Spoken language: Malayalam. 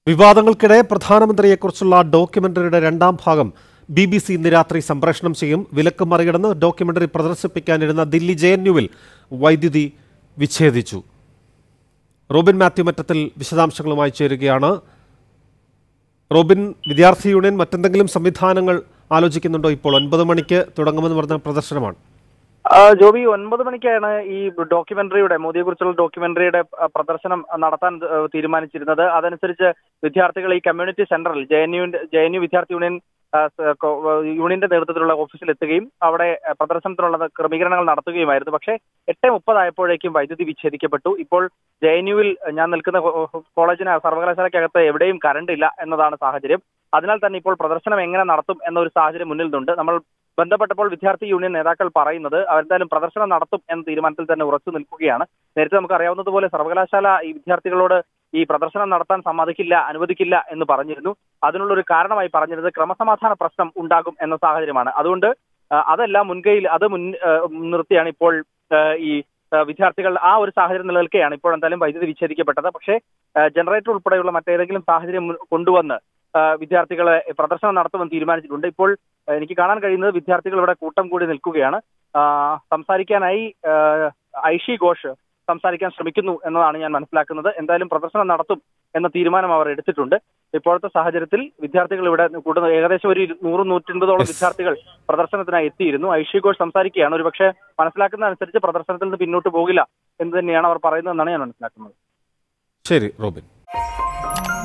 വിവാദങ്ങൾക്കിടെ പ്രധാനമന്ത്രിയെക്കുറിച്ചുള്ള ഡോക്യുമെന്ററിയുടെ രണ്ടാം ഭാഗം ബി ബി സി ഇന്ന് രാത്രി സംപ്രേഷണം ചെയ്യും വിലക്ക് മറികടന്ന് ഡോക്യുമെന്ററി പ്രദർശിപ്പിക്കാനിരുന്ന ദില്ലി ജെ എൻ യുവിൽ വൈദ്യുതി വിച്ഛേദിച്ചു റോബിൻ മാത്യു മറ്റത്തിൽ വിശദാംശങ്ങളുമായി ചേരുകയാണ് റോബിൻ വിദ്യാർത്ഥി യൂണിയൻ മറ്റെന്തെങ്കിലും സംവിധാനങ്ങൾ ആലോചിക്കുന്നുണ്ടോ ഇപ്പോൾ ഒൻപത് മണിക്ക് തുടങ്ങുമെന്ന് പറഞ്ഞ പ്രദർശനമാണ് ആ, ജോബി ഒൻപത് മണിക്കാണ് ഈ ഡോക്യുമെന്ററിയുടെ മോദിയെ കുറിച്ചുള്ള ഡോക്യുമെന്ററിയുടെ ആ, പ്രദർശനം നടത്താൻ ആ, തീരുമാനിച്ചിരുന്നത് അതനുസരിച്ച് വിദ്യാർത്ഥികൾ ഈ കമ്മ്യൂണിറ്റി സെന്ററിൽ J N U J N U വിദ്യാർത്ഥി യൂണിയൻ ആ, സ- കോ- യൂണിയന്റെ നേതൃത്വത്തിലുള്ള ഓഫീസിൽ എത്തുകയും അവിടെ ആ, പ്രദർശനത്തിനുള്ള ക്രമീകരണങ്ങൾ നടത്തുകയുമായിരുന്നു പക്ഷേ എട്ട് മുപ്പതായപ്പോഴേക്കും വൈദ്യുതി വിച്ഛേദിക്കപ്പെട്ടു ഇപ്പോൾ ജെ എൻ യുവിൽ ഞാൻ നിൽക്കുന്ന കോ- കോളേജിന് സർവകലാശാലയ്ക്കകത്ത് എവിടെയും കറണ്ട് ഇല്ല എന്നതാണ് സാഹചര്യം അതിനാൽ തന്നെ ഇപ്പോൾ പ്രദർശനം എങ്ങനെ നടത്തും എന്നൊരു സാഹചര്യം മുന്നിൽ നിന്നുണ്ട് നമ്മൾ ബന്ധപ്പെട്ടപ്പോൾ വിദ്യാർത്ഥി യൂണിയൻ നേതാക്കൾ പറയുന്നത് അവരെന്തായാലും പ്രദർശനം നടത്തും എന്ന തീരുമാനത്തിൽ തന്നെ ഉറച്ചു നിൽക്കുകയാണ് നേരത്തെ നമുക്ക് അറിയാവുന്നതുപോലെ സർവകലാശാല ഈ വിദ്യാർത്ഥികളോട് ഈ പ്രദർശനം നടത്താൻ സമ്മതിക്കില്ല അനുവദിക്കില്ല എന്ന് പറഞ്ഞിരുന്നു അതിനുള്ള ഒരു കാരണമായി പറഞ്ഞിരുന്നത് ക്രമസമാധാന പ്രശ്നം ഉണ്ടാകും എന്ന സാഹചര്യമാണ് അതുകൊണ്ട് ആ, അതെല്ലാം മുൻകൈയിൽ അത് മുൻ ആ, നിർത്തിയാണ് ഇപ്പോൾ ആ, ഈ ആ, വിദ്യാർത്ഥികൾ ആ ഒരു സാഹചര്യം നിലനിൽക്കുകയാണ് ഇപ്പോൾ എന്തായാലും വൈദ്യുതി വിച്ഛേദിക്കപ്പെട്ടത് പക്ഷേ ആ, ജനറേറ്റർ ഉൾപ്പെടെയുള്ള മറ്റേതെങ്കിലും സാഹചര്യം മുൻ- കൊണ്ടുവന്ന് ആ, വിദ്യാർത്ഥികളെ പ്രദർശനം നടത്തുമെന്ന് തീരുമാനിച്ചിട്ടുണ്ട് ഇപ്പോൾ ആ, എനിക്ക് കാണാൻ കഴിയുന്നത് വിദ്യാർത്ഥികൾ ഇവിടെ കൂട്ടം കൂടി നിൽക്കുകയാണ് ആ, സംസാരിക്കാനായി ആ, ഐഷി ഘോഷ് സംസാരിക്കാൻ ശ്രമിക്കുന്നു എന്നതാണ് ഞാൻ മനസ്സിലാക്കുന്നത് എന്തായാലും പ്രദർശനം നടത്തും എന്ന തീരുമാനം അവർ എടുത്തിട്ടുണ്ട് ഇപ്പോഴത്തെ സാഹചര്യത്തിൽ വിദ്യാർത്ഥികൾ ഇവിടെ കൂടുന്ന ഏകദേശം ഒരു ഇരു- നൂറ് നൂറ്റൻപതോളം Yes. വിദ്യാർത്ഥികൾ പ്രദർശനത്തിനായി എത്തിയിരുന്നു ഐഷി ഘോഷ് സംസാരിക്കുകയാണ് ഒരു പക്ഷേ മനസ്സിലാക്കുന്ന അനുസരിച്ച് പ്രദർശനത്തിൽ നിന്ന് പിന്നോട്ട് പോകില്ല എന്ന് തന്നെയാണ് അവർ പറയുന്നതെന്നാണ് ഞാൻ മനസ്സിലാക്കുന്നത് ശരി റോബിൻ